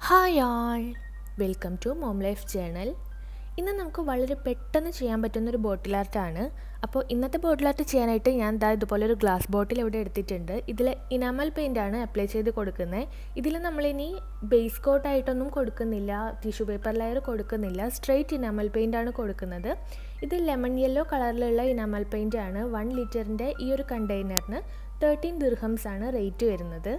hi all welcome to mom life journal ഇന്ന് നമുക്ക് വളരെ പെട്ടെന്ന് ചെയ്യാൻ പറ്റുന്ന ഒരു ബോട്ടിൽ ആർട്ടാണ് അപ്പോൾ ഇന്നത്തെ ബോട്ടിൽ ആർട്ട് ചെയ്യാനായിട്ട് ഞാൻ ദാ ഇതുപോലെ ഒരു ഗ്ലാസ് ബോട്ടിൽ ഇവിടെ എടുത്തിട്ടുണ്ട് ഇതിൽ ഇനാമൽ പെയിൻ്റ് ആണ് അപ്ലൈ ചെയ്ത് കൊടുക്കുന്നത് ഇതിൽ നമ്മളിനി ബേസ് കോട്ടായിട്ടൊന്നും കൊടുക്കുന്നില്ല ടിഷ്യൂ പേപ്പർ ലെയർ കൊടുക്കുന്നില്ല സ്ട്രെയിറ്റ് ഇനാമൽ പെയിൻ്റ് ആണ് കൊടുക്കുന്നത് ഇത് ലെമൺ യെല്ലോ കളറിലുള്ള ഇനാമൽ പെയിൻ്റ് ആണ് വൺ ലിറ്ററിൻ്റെ ഈ ഒരു കണ്ടെയ്നറിന് തേർട്ടീൻ ദിർഹംസ് ആണ് റേറ്റ് വരുന്നത്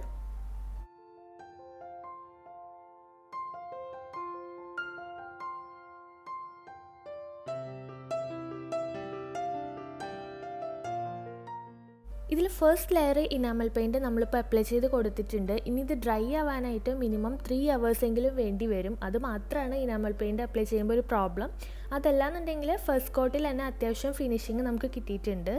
ഇതിൽ ഫസ്റ്റ് ലെയർ ഇനാമൽ പെയിൻറ്റ് നമ്മളിപ്പോൾ അപ്ലൈ ചെയ്ത് കൊടുത്തിട്ടുണ്ട് ഇനി ഇത് ഡ്രൈ ആവാനായിട്ട് മിനിമം ത്രീ എങ്കിലും വേണ്ടി വരും അത് മാത്രമാണ് ഇനാമൽ പെയിൻറ്റ് അപ്ലൈ ചെയ്യുമ്പോൾ ഒരു പ്രോബ്ലം അതല്ലാന്നുണ്ടെങ്കിൽ ഫസ്റ്റ് കോട്ടിൽ തന്നെ അത്യാവശ്യം ഫിനിഷിങ് നമുക്ക് കിട്ടിയിട്ടുണ്ട്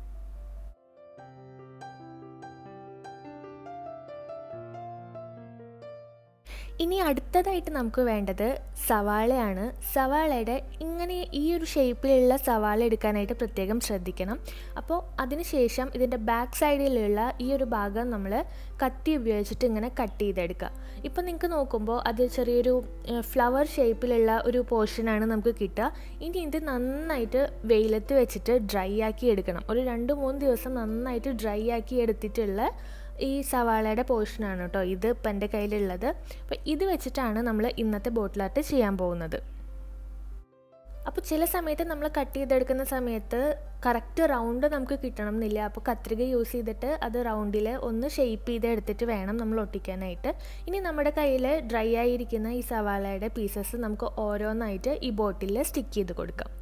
ഇനി അടുത്തതായിട്ട് നമുക്ക് വേണ്ടത് സവാളയാണ് സവാളയുടെ ഇങ്ങനെ ഈ ഒരു ഷേപ്പിലുള്ള സവാള എടുക്കാനായിട്ട് പ്രത്യേകം ശ്രദ്ധിക്കണം അപ്പോൾ അതിനുശേഷം ഇതിൻ്റെ ബാക്ക് സൈഡിലുള്ള ഈ ഒരു ഭാഗം നമ്മൾ കത്തി ഉപയോഗിച്ചിട്ട് ഇങ്ങനെ കട്ട് ചെയ്തെടുക്കുക ഇപ്പോൾ നിങ്ങൾക്ക് നോക്കുമ്പോൾ അത് ചെറിയൊരു ഫ്ലവർ ഷേപ്പിലുള്ള ഒരു പോർഷനാണ് നമുക്ക് കിട്ടുക ഇനി ഇത് നന്നായിട്ട് വെയിലത്ത് വെച്ചിട്ട് ഡ്രൈ ആക്കി എടുക്കണം ഒരു രണ്ട് മൂന്ന് ദിവസം നന്നായിട്ട് ഡ്രൈ ആക്കി എടുത്തിട്ടുള്ള ഈ സവാളയുടെ പോർഷനാണ് കേട്ടോ ഇത് ഇപ്പം എൻ്റെ കയ്യിലുള്ളത് അപ്പോൾ ഇത് വെച്ചിട്ടാണ് നമ്മൾ ഇന്നത്തെ ബോട്ടിൽ ആർട്ട് ചെയ്യാൻ പോകുന്നത് അപ്പോൾ ചില സമയത്ത് നമ്മൾ കട്ട് ചെയ്തെടുക്കുന്ന സമയത്ത് കറക്റ്റ് റൗണ്ട് നമുക്ക് കിട്ടണം എന്നില്ല അപ്പോൾ കത്രിക യൂസ് ചെയ്തിട്ട് അത് റൗണ്ടിൽ ഒന്ന് ഷേപ്പ് ചെയ്ത് എടുത്തിട്ട് വേണം നമ്മൾ ഒട്ടിക്കാനായിട്ട് ഇനി നമ്മുടെ കയ്യിൽ ഡ്രൈ ആയിരിക്കുന്ന ഈ സവാളയുടെ പീസസ് നമുക്ക് ഓരോന്നായിട്ട് ഈ ബോട്ടിലിൽ സ്റ്റിക്ക് ചെയ്ത് കൊടുക്കാം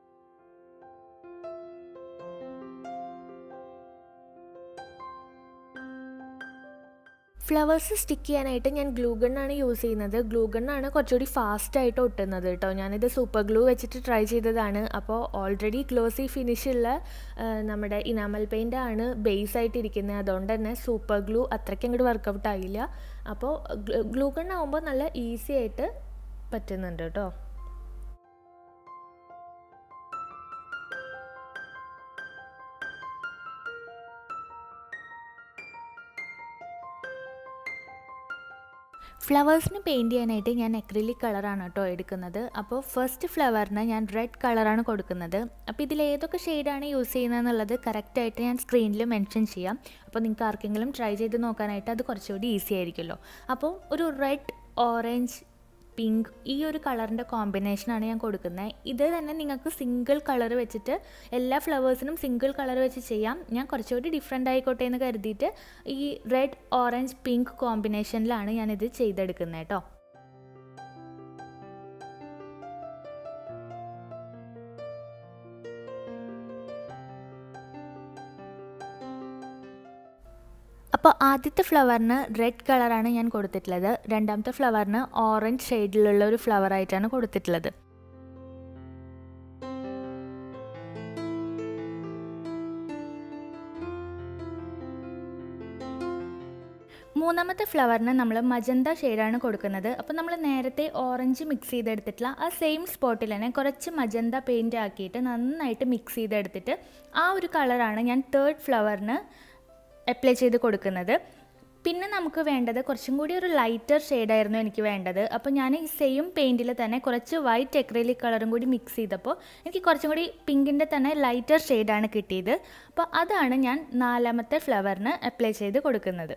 ഫ്ലവേഴ്സ് സ്റ്റിക്ക് ചെയ്യാനായിട്ട് ഞാൻ ഗ്ലൂ ഗണ്ണാണ് യൂസ് ചെയ്യുന്നത് ഗ്ലൂ ഗണ്ണാണ് കുറച്ചുകൂടി ഫാസ്റ്റായിട്ട് ഒട്ടുന്നത് കേട്ടോ ഞാനിത് സൂപ്പർ ഗ്ലൂ വെച്ചിട്ട് ട്രൈ ചെയ്തതാണ് അപ്പോൾ ഓൾറെഡി ഗ്ലോസി ഫിനിഷുള്ള നമ്മുടെ ഇനാമൽ പെയിൻ്റ് ആണ് ബേസ് ആയിട്ട് ഇരിക്കുന്നത് അതുകൊണ്ട് തന്നെ സൂപ്പർ ഗ്ലൂ അത്രയ്ക്ക് അങ്ങോട്ട് വർക്കൗട്ട് ആയില്ല അപ്പോൾ ഗ്ലൂ ഗണ്ണാകുമ്പോൾ നല്ല ഈസി ആയിട്ട് പറ്റുന്നുണ്ട് കേട്ടോ ഫ്ലവേഴ്സിന് പെയിൻറ്റ് ചെയ്യാനായിട്ട് ഞാൻ അക്രിലിക് കളറാണ് കേട്ടോ എടുക്കുന്നത് അപ്പോൾ ഫസ്റ്റ് ഫ്ലവറിന് ഞാൻ റെഡ് കളറാണ് കൊടുക്കുന്നത് അപ്പോൾ ഇതിൽ ഏതൊക്കെ ഷെയ്ഡാണ് യൂസ് ചെയ്യുന്നതെന്നുള്ളത് കറക്റ്റായിട്ട് ഞാൻ സ്ക്രീനിൽ മെൻഷൻ ചെയ്യാം അപ്പോൾ നിങ്ങൾക്ക് ആർക്കെങ്കിലും ട്രൈ ചെയ്ത് നോക്കാനായിട്ട് അത് കുറച്ചുകൂടി ഈസി ആയിരിക്കുമല്ലോ അപ്പോൾ ഒരു റെഡ് ഓറഞ്ച് പിങ്ക് ഈ ഒരു കളറിൻ്റെ കോമ്പിനേഷനാണ് ഞാൻ കൊടുക്കുന്നത് ഇത് തന്നെ നിങ്ങൾക്ക് സിംഗിൾ കളർ വെച്ചിട്ട് എല്ലാ ഫ്ലവേഴ്സിനും സിംഗിൾ കളർ വെച്ച് ചെയ്യാം ഞാൻ കുറച്ചുകൂടി ഡിഫറെൻ്റ് ആയിക്കോട്ടെ എന്ന് കരുതിയിട്ട് ഈ റെഡ് ഓറഞ്ച് പിങ്ക് കോമ്പിനേഷനിലാണ് ഞാനിത് ചെയ്തെടുക്കുന്നത് കേട്ടോ അപ്പോൾ ആദ്യത്തെ ഫ്ലവറിന് റെഡ് കളറാണ് ഞാൻ കൊടുത്തിട്ടുള്ളത് രണ്ടാമത്തെ ഫ്ലവറിന് ഓറഞ്ച് ഷെയ്ഡിലുള്ള ഒരു ഫ്ലവർ ആയിട്ടാണ് കൊടുത്തിട്ടുള്ളത് മൂന്നാമത്തെ ഫ്ലവറിന് നമ്മൾ മജന്ത ഷെയ്ഡാണ് കൊടുക്കുന്നത് അപ്പോൾ നമ്മൾ നേരത്തെ ഓറഞ്ച് മിക്സ് ചെയ്തെടുത്തിട്ടുള്ള ആ സെയിം സ്പോട്ടിൽ തന്നെ കുറച്ച് മജന്ത പെയിൻ്റ് ആക്കിയിട്ട് നന്നായിട്ട് മിക്സ് ചെയ്തെടുത്തിട്ട് ആ ഒരു കളറാണ് ഞാൻ തേർഡ് ഫ്ലവറിന് അപ്ലൈ ചെയ്ത് കൊടുക്കുന്നത് പിന്നെ നമുക്ക് വേണ്ടത് കുറച്ചും കൂടി ഒരു ലൈറ്റർ ഷെയ്ഡായിരുന്നു എനിക്ക് വേണ്ടത് അപ്പോൾ ഞാൻ ഈ സെയിം പെയിൻറ്റിൽ തന്നെ കുറച്ച് വൈറ്റ് എക്രലിക് കളറും കൂടി മിക്സ് ചെയ്തപ്പോൾ എനിക്ക് കുറച്ചും കൂടി പിങ്കിൻ്റെ തന്നെ ലൈറ്റർ ഷെയ്ഡാണ് കിട്ടിയത് അപ്പോൾ അതാണ് ഞാൻ നാലാമത്തെ ഫ്ലവറിന് അപ്ലൈ ചെയ്ത് കൊടുക്കുന്നത്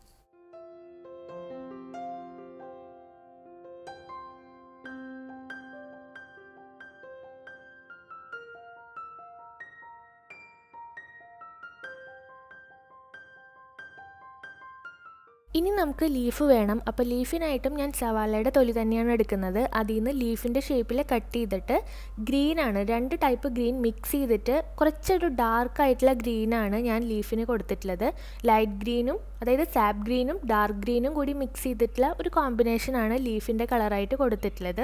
ഇനി നമുക്ക് ലീഫ് വേണം അപ്പോൾ ലീഫിനായിട്ടും ഞാൻ സവാളയുടെ തൊലി തന്നെയാണ് എടുക്കുന്നത് അതിൽ നിന്ന് ലീഫിൻ്റെ ഷേപ്പിൽ കട്ട് ചെയ്തിട്ട് ഗ്രീനാണ് രണ്ട് ടൈപ്പ് ഗ്രീൻ മിക്സ് ചെയ്തിട്ട് കുറച്ചൊരു ഡാർക്ക് ആയിട്ടുള്ള ഗ്രീനാണ് ഞാൻ ലീഫിന് കൊടുത്തിട്ടുള്ളത് ലൈറ്റ് ഗ്രീനും അതായത് സാപ്പ് ഗ്രീനും ഡാർക്ക് ഗ്രീനും കൂടി മിക്സ് ചെയ്തിട്ടുള്ള ഒരു കോമ്പിനേഷനാണ് ലീഫിൻ്റെ കളറായിട്ട് കൊടുത്തിട്ടുള്ളത്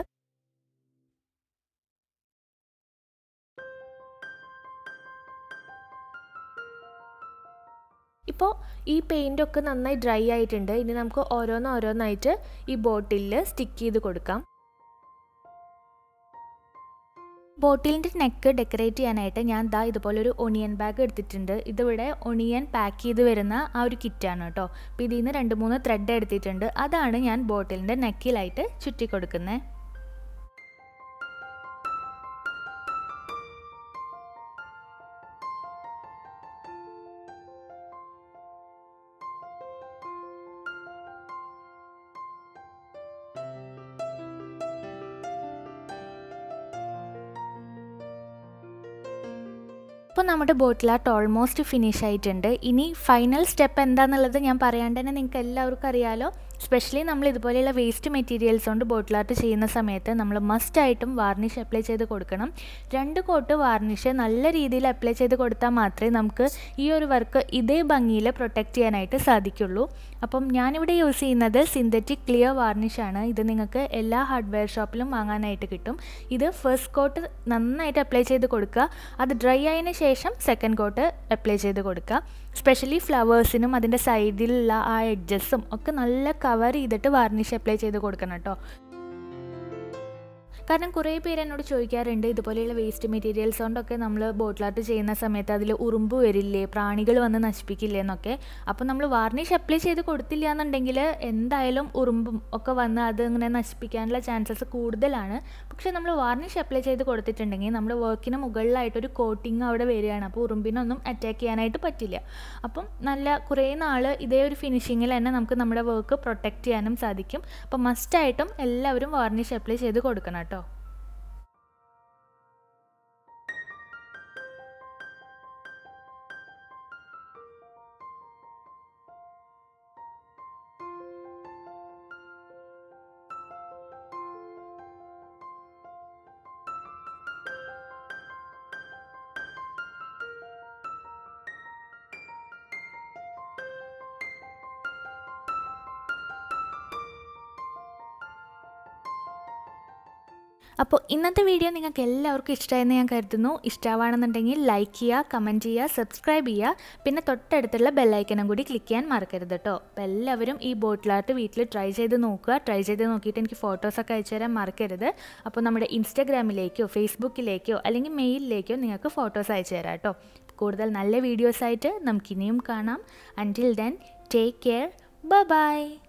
ഇപ്പോൾ ഈ പെയിൻ്റൊക്കെ നന്നായി ഡ്രൈ ആയിട്ടുണ്ട് ഇനി നമുക്ക് ഓരോന്ന് ഓരോന്നായിട്ട് ഈ ബോട്ടിലിൽ സ്റ്റിക്ക് ചെയ്ത് കൊടുക്കാം ബോട്ടിലിൻ്റെ നെക്ക് ഡെക്കറേറ്റ് ചെയ്യാനായിട്ട് ഞാൻ ദാ ഇതുപോലൊരു ഒണിയൻ ബാഗ് എടുത്തിട്ടുണ്ട് ഇതിവിടെ ഒണിയൻ പാക്ക് ചെയ്ത് വരുന്ന ആ ഒരു കിറ്റാണ് കേട്ടോ അപ്പോൾ ഇതിൽ നിന്ന് രണ്ട് മൂന്ന് ത്രെഡ് എടുത്തിട്ടുണ്ട് അതാണ് ഞാൻ ബോട്ടിലിൻ്റെ നെക്കിലായിട്ട് ചുറ്റി കൊടുക്കുന്നത് ഇപ്പോൾ നമ്മുടെ ബോട്ടിൽ ആർട്ട് ഓൾമോസ്റ്റ് ഫിനിഷ് ആയിട്ടുണ്ട് ഇനി ഫൈനൽ സ്റ്റെപ്പ് എന്താണെന്നുള്ളത് ഞാൻ പറയാണ്ട് തന്നെ നിങ്ങൾക്ക് എല്ലാവർക്കും അറിയാലോ സ്പെഷ്യലി നമ്മൾ ഇതുപോലെയുള്ള വേസ്റ്റ് മെറ്റീരിയൽസ് കൊണ്ട് ബോട്ടിൽ ആർട്ട് ചെയ്യുന്ന സമയത്ത് നമ്മൾ മസ്റ്റായിട്ടും വാർണിഷ് അപ്ലൈ ചെയ്ത് കൊടുക്കണം രണ്ട് കോട്ട് വാർണിഷ് നല്ല രീതിയിൽ അപ്ലൈ ചെയ്ത് കൊടുത്താൽ മാത്രമേ നമുക്ക് ഈ ഒരു വർക്ക് ഇതേ ഭംഗിയിൽ പ്രൊട്ടക്റ്റ് ചെയ്യാനായിട്ട് സാധിക്കുള്ളൂ അപ്പം ഞാനിവിടെ യൂസ് ചെയ്യുന്നത് സിന്തറ്റിക് ക്ലിയർ വാർണിഷാണ് ഇത് നിങ്ങൾക്ക് എല്ലാ ഹാർഡ്വെയർ ഷോപ്പിലും വാങ്ങാനായിട്ട് കിട്ടും ഇത് ഫസ്റ്റ് കോട്ട് നന്നായിട്ട് അപ്ലൈ ചെയ്ത് കൊടുക്കുക അത് ഡ്രൈ ആയതിനു ശേഷം സെക്കൻഡ് കോട്ട് അപ്ലൈ ചെയ്ത് കൊടുക്കുക സ്പെഷ്യലി ഫ്ലവേഴ്സിനും അതിൻ്റെ സൈഡിലുള്ള ആ എഡ്ജസും ഒക്കെ നല്ല കവർ ചെയ്തിട്ട് വാർണിഷ് അപ്ലൈ ചെയ്ത് കൊടുക്കണം കേട്ടോ കാരണം കുറേ പേര് എന്നോട് ചോദിക്കാറുണ്ട് ഇതുപോലെയുള്ള വേസ്റ്റ് മെറ്റീരിയൽസ് കൊണ്ടൊക്കെ നമ്മൾ ബോട്ടിൽ ആർട്ട് ചെയ്യുന്ന സമയത്ത് അതിൽ ഉറുമ്പ് വരില്ലേ പ്രാണികൾ വന്ന് നശിപ്പിക്കില്ലേ എന്നൊക്കെ അപ്പോൾ നമ്മൾ വാർണിഷ് അപ്ലൈ ചെയ്ത് കൊടുത്തില്ല എന്നുണ്ടെങ്കിൽ എന്തായാലും ഉറുമ്പും ഒക്കെ വന്ന് അത് ഇങ്ങനെ നശിപ്പിക്കാനുള്ള ചാൻസസ് കൂടുതലാണ് പക്ഷേ നമ്മൾ വാർണിഷ് അപ്ലൈ ചെയ്ത് കൊടുത്തിട്ടുണ്ടെങ്കിൽ നമ്മുടെ വർക്കിന് മുകളിലായിട്ടൊരു കോട്ടിങ് അവിടെ വരികയാണ് അപ്പോൾ ഉറുമ്പിനൊന്നും അറ്റാക്ക് ചെയ്യാനായിട്ട് പറ്റില്ല അപ്പം നല്ല കുറേ നാൾ ഇതേ ഒരു ഫിനിഷിങ്ങിൽ തന്നെ നമുക്ക് നമ്മുടെ വർക്ക് പ്രൊട്ടക്റ്റ് ചെയ്യാനും സാധിക്കും അപ്പോൾ മസ്റ്റായിട്ടും എല്ലാവരും വാർണിഷ് അപ്ലൈ ചെയ്ത് കൊടുക്കണം കേട്ടോ അപ്പോൾ ഇന്നത്തെ വീഡിയോ നിങ്ങൾക്ക് എല്ലാവർക്കും ഇഷ്ടമായെന്ന് ഞാൻ കരുതുന്നു ഇഷ്ടമാണെന്നുണ്ടെങ്കിൽ ലൈക്ക് ചെയ്യുക കമൻറ്റ് ചെയ്യുക സബ്സ്ക്രൈബ് ചെയ്യുക പിന്നെ തൊട്ടടുത്തുള്ള ബെല്ലൈക്കനും കൂടി ക്ലിക്ക് ചെയ്യാൻ മറക്കരുത് കേട്ടോ അപ്പോൾ എല്ലാവരും ഈ ബോട്ടിൽ ആർട്ട് വീട്ടിൽ ട്രൈ ചെയ്ത് നോക്കുക ട്രൈ ചെയ്ത് നോക്കിയിട്ട് എനിക്ക് ഫോട്ടോസൊക്കെ അയച്ചു തരാൻ മറക്കരുത് അപ്പോൾ നമ്മുടെ ഇൻസ്റ്റാഗ്രാമിലേക്കോ ഫേസ്ബുക്കിലേക്കോ അല്ലെങ്കിൽ മെയിലിലേക്കോ നിങ്ങൾക്ക് ഫോട്ടോസ് അയച്ചു തരാം കേട്ടോ കൂടുതൽ നല്ല വീഡിയോസായിട്ട് നമുക്കിനിയും കാണാം until then take care by